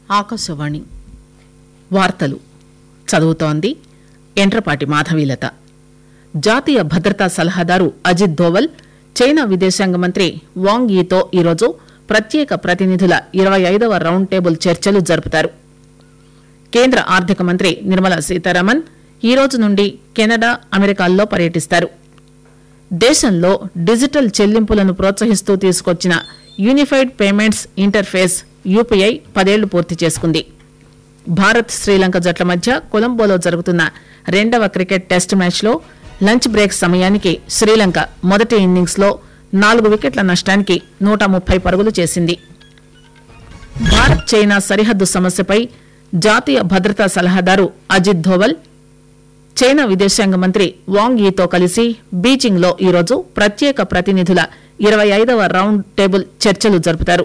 ఆకాశవాణి వార్తలు చదువుతోంది ఎంట్రపాటి మాధవీలత జాతీయ భద్రతా సలహాదారు అజిత్ దోవల్ చైనా విదేశాంగ మంత్రి వాంగ్ యీతో ఈరోజు ప్రత్యేక ప్రతినిధుల ఇరవై ఐదవ రౌండ్ టేబుల్ చర్చలు జరుపుతారు కేంద్ర ఆర్థిక మంత్రి నిర్మలా సీతారామన్ ఈ రోజు నుండి కెనడా అమెరికాల్లో పర్యటిస్తారు దేశంలో డిజిటల్ చెల్లింపులను ప్రోత్సహిస్తూ తీసుకొచ్చిన యూనిఫైడ్ పేమెంట్స్ ఇంటర్ఫేస్ యూపీఐ పదేళ్లు పూర్తి చేసుకుంది భారత్ శ్రీలంక జట్ల మధ్య కొలంబోలో జరుగుతున్న రెండవ క్రికెట్ టెస్ట్ మ్యాచ్లో లంచ్ బ్రేక్ సమయానికి శ్రీలంక మొదటి ఇన్నింగ్స్ లో నాలుగు వికెట్ల నష్టానికి నూట ముప్పై పరుగులు చేసింది భారత్ చైనా సరిహద్దు సమస్యపై జాతీయ భద్రతా సలహాదారు అజిత్ ధోవల్ చైనా విదేశాంగ మంత్రి వాంగ్ యీతో కలిసి బీజింగ్ లో ఈరోజు ప్రత్యేక ప్రతినిధుల ఇరవై ఐదవ రౌండ్ టేబుల్ చర్చలు జరుపుతారు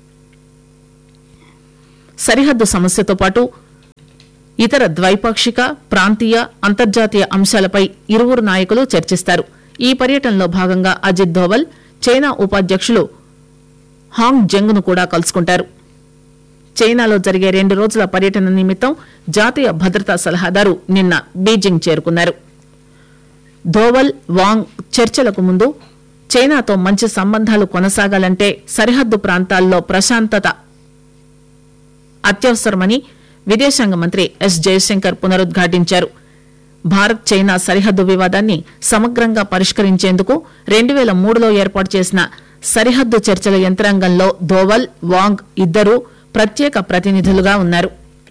సరిహద్దు సమస్యతో పాటు ఇతర ద్వైపాక్షిక ప్రాంతీయ అంతర్జాతీయ అంశాలపై ఇరువురు నాయకులు చర్చిస్తారు ఈ పర్యటనలో భాగంగా అజిత్ ధోవల్ చైనా ఉపాధ్యక్షులు హాంగ్ జంగ్ ను కూడా కలుసుకుంటారు చైనాలో జరిగే రెండు రోజుల పర్యటన నిమిత్తం జాతీయ భద్రతా సలహాదారు నిన్న బీజింగ్ చేరుకున్నారు ధోవల్ వాంగ్ చర్చలకు ముందు చైనాతో మంచి సంబంధాలు కొనసాగాలంటే సరిహద్దు ప్రాంతాల్లో ప్రశాంతత అత్యవసరమని విదేశాంగ మంత్రి ఎస్ జయశంకర్ పునరుద్ఘాటించారు భారత్ చైనా సరిహద్దు వివాదాన్ని సమగ్రంగా పరిష్కరించేందుకు రెండు వేల మూడులో ఏర్పాటు చేసిన సరిహద్దు చర్చల యంత్రాంగంలో ధోవల్ వాంగ్ ఇద్దరూ ప్రత్యేక ప్రతినిధులుగా ఉన్నారు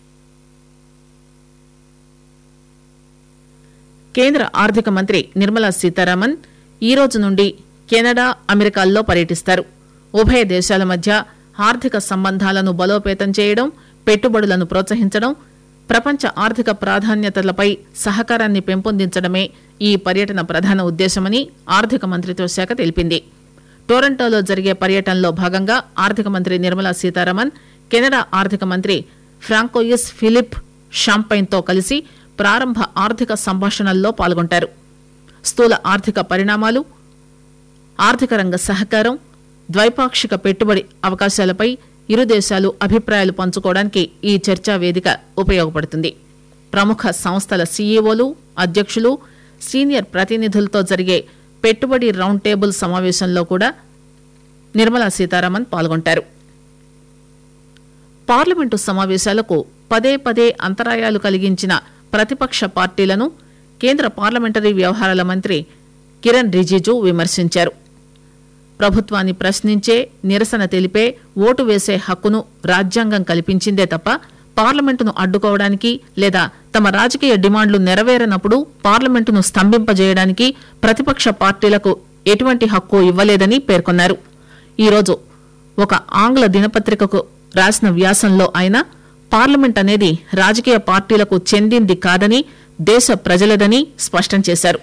కేంద్ర ఆర్థిక మంత్రి నిర్మలా సీతారామన్ ఈ రోజు నుండి కెనడా అమెరికాల్లో పర్యటిస్తారు ఉభయ దేశాల మధ్య ఆర్థిక సంబంధాలను బలోపేతం చేయడం పెట్టుబడులను ప్రోత్సహించడం ప్రపంచ ఆర్థిక ప్రాధాన్యతలపై సహకారాన్ని పెంపొందించడమే ఈ పర్యటన ప్రధాన ఉద్దేశమని ఆర్థిక మంత్రిత్వ శాఖ తెలిపింది టొరంటోలో జరిగే పర్యటనలో భాగంగా ఆర్థిక మంత్రి నిర్మలా సీతారామన్ కెనడా ఆర్థిక మంత్రి ఫ్రాంకోయిస్ ఫిలిప్ షాంపైన్తో కలిసి ప్రారంభ ఆర్థిక సంభాషణల్లో పాల్గొంటారు స్థూల ఆర్థిక పరిణామాలు ఆర్థిక రంగ సహకారం ద్వైపాక్షిక పెట్టుబడి అవకాశాలపై ఇరు దేశాలు అభిప్రాయాలు పంచుకోవడానికి ఈ చర్చా వేదిక ఉపయోగపడుతుంది ప్రముఖ సంస్థల సీఈఓలు అధ్యక్షులు సీనియర్ ప్రతినిధులతో జరిగే పెట్టుబడి రౌండ్ టేబుల్ సమావేశంలో కూడా నిర్మలా సీతారామన్ పాల్గొంటారు పార్లమెంటు సమావేశాలకు పదే పదే అంతరాయాలు కలిగించిన ప్రతిపక్ష పార్టీలను కేంద్ర పార్లమెంటరీ వ్యవహారాల మంత్రి కిరణ్ రిజిజు విమర్శించారు ప్రభుత్వాన్ని ప్రశ్నించే నిరసన తెలిపే ఓటు వేసే హక్కును రాజ్యాంగం కల్పించిందే తప్ప పార్లమెంటును అడ్డుకోవడానికి లేదా తమ రాజకీయ డిమాండ్లు నెరవేరనప్పుడు పార్లమెంటును స్తంభింపజేయడానికి ప్రతిపక్ష పార్టీలకు ఎటువంటి హక్కు ఇవ్వలేదని పేర్కొన్నారు ఈరోజు ఒక ఆంగ్ల దినపత్రికకు రాసిన వ్యాసంలో ఆయన పార్లమెంట్ అనేది రాజకీయ పార్టీలకు చెందింది కాదని దేశ ప్రజలదని స్పష్టం చేశారు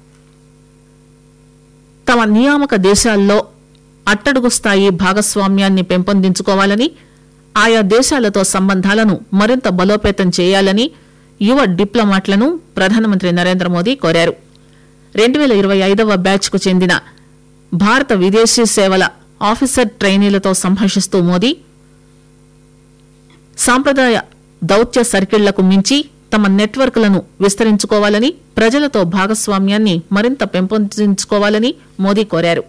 తమ నియామక దేశాల్లో అట్టడుగు స్థాయి భాగస్వామ్యాన్ని పెంపొందించుకోవాలని ఆయా దేశాలతో సంబంధాలను మరింత బలోపేతం చేయాలని యువ డిప్లొమాట్లను ప్రధానమంత్రి నరేంద్ర మోదీ కోరారు రెండు వేల ఇరవై ఐదవ బ్యాచ్ కు చెందిన భారత విదేశీ సేవల ఆఫీసర్ ట్రైనీలతో సంభాషిస్తూ మోదీ సాంప్రదాయ దౌత్య సర్కిళ్లకు మించి తమ నెట్వర్క్లను విస్తరించుకోవాలని ప్రజలతో భాగస్వామ్యాన్ని మరింత పెంపొందించుకోవాలని మోదీ కోరారు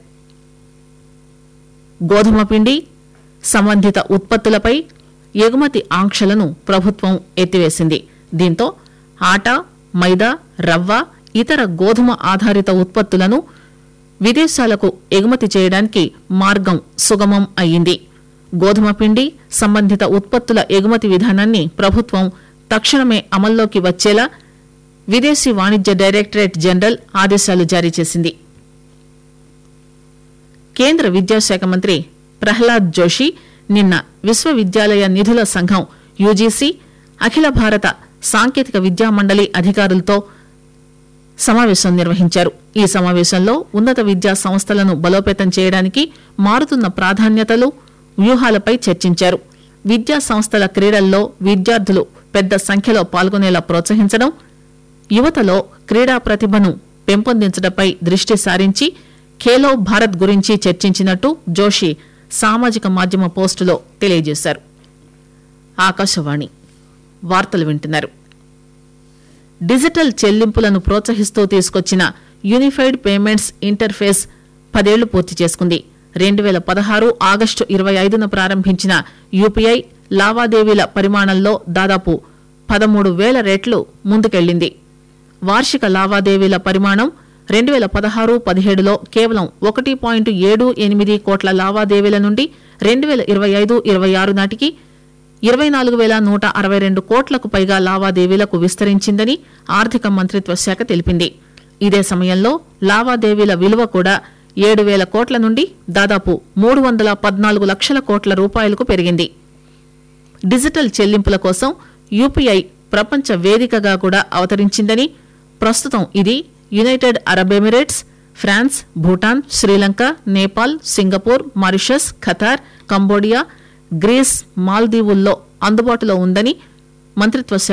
గోధుమ పిండి సంబంధిత ఉత్పత్తులపై ఎగుమతి ఆంక్షలను ప్రభుత్వం ఎత్తివేసింది దీంతో ఆట మైదా రవ్వ ఇతర గోధుమ ఆధారిత ఉత్పత్తులను విదేశాలకు ఎగుమతి చేయడానికి మార్గం సుగమం అయ్యింది గోధుమ పిండి సంబంధిత ఉత్పత్తుల ఎగుమతి విధానాన్ని ప్రభుత్వం తక్షణమే అమల్లోకి వచ్చేలా విదేశీ వాణిజ్య డైరెక్టరేట్ జనరల్ ఆదేశాలు జారీ చేసింది కేంద్ర విద్యాశాఖ మంత్రి ప్రహ్లాద్ జోషి నిన్న విశ్వవిద్యాలయ నిధుల సంఘం యూజీసీ అఖిల భారత సాంకేతిక విద్యా మండలి అధికారులతో సమావేశం నిర్వహించారు ఈ సమావేశంలో ఉన్నత విద్యా సంస్థలను బలోపేతం చేయడానికి మారుతున్న ప్రాధాన్యతలు వ్యూహాలపై చర్చించారు విద్యా సంస్థల క్రీడల్లో విద్యార్థులు పెద్ద సంఖ్యలో పాల్గొనేలా ప్రోత్సహించడం యువతలో క్రీడా ప్రతిభను పెంపొందించడంపై దృష్టి సారించి ఖేలో భారత్ గురించి చర్చించినట్టు జోషి సామాజిక మాధ్యమ పోస్టులో తెలియజేశారు ఆకాశవాణి వార్తలు వింటున్నారు డిజిటల్ చెల్లింపులను ప్రోత్సహిస్తూ తీసుకొచ్చిన యూనిఫైడ్ పేమెంట్స్ ఇంటర్ఫేస్ పదేళ్లు పూర్తి చేసుకుంది రెండు వేల పదహారు ఆగస్టు ఇరవై ఐదున ప్రారంభించిన యూపీఐ లావాదేవీల పరిమాణంలో దాదాపు పదమూడు వేల రెట్లు ముందుకెళ్లింది వార్షిక లావాదేవీల పరిమాణం రెండు వేల పదహారు పదిహేడులో కేవలం ఒకటి పాయింట్ ఏడు ఎనిమిది కోట్ల లావాదేవీల నుండి రెండు వేల ఇరవై ఐదు ఇరవై ఆరు నాటికి ఇరవై నాలుగు వేల నూట అరవై రెండు కోట్లకు పైగా లావాదేవీలకు విస్తరించిందని ఆర్థిక మంత్రిత్వ శాఖ తెలిపింది ఇదే సమయంలో లావాదేవీల విలువ కూడా ఏడు వేల కోట్ల నుండి దాదాపు మూడు వందల పద్నాలుగు లక్షల కోట్ల రూపాయలకు పెరిగింది డిజిటల్ చెల్లింపుల కోసం యూపీఐ ప్రపంచ వేదికగా కూడా అవతరించిందని ప్రస్తుతం ఇది United Arab Emirates France Bhutan Sri Lanka Nepal Singapore Mauritius Qatar Cambodia Greece మాల్దీవుల్లో అందుబాటులో ఉందని మంత్రిత్వ శాఖ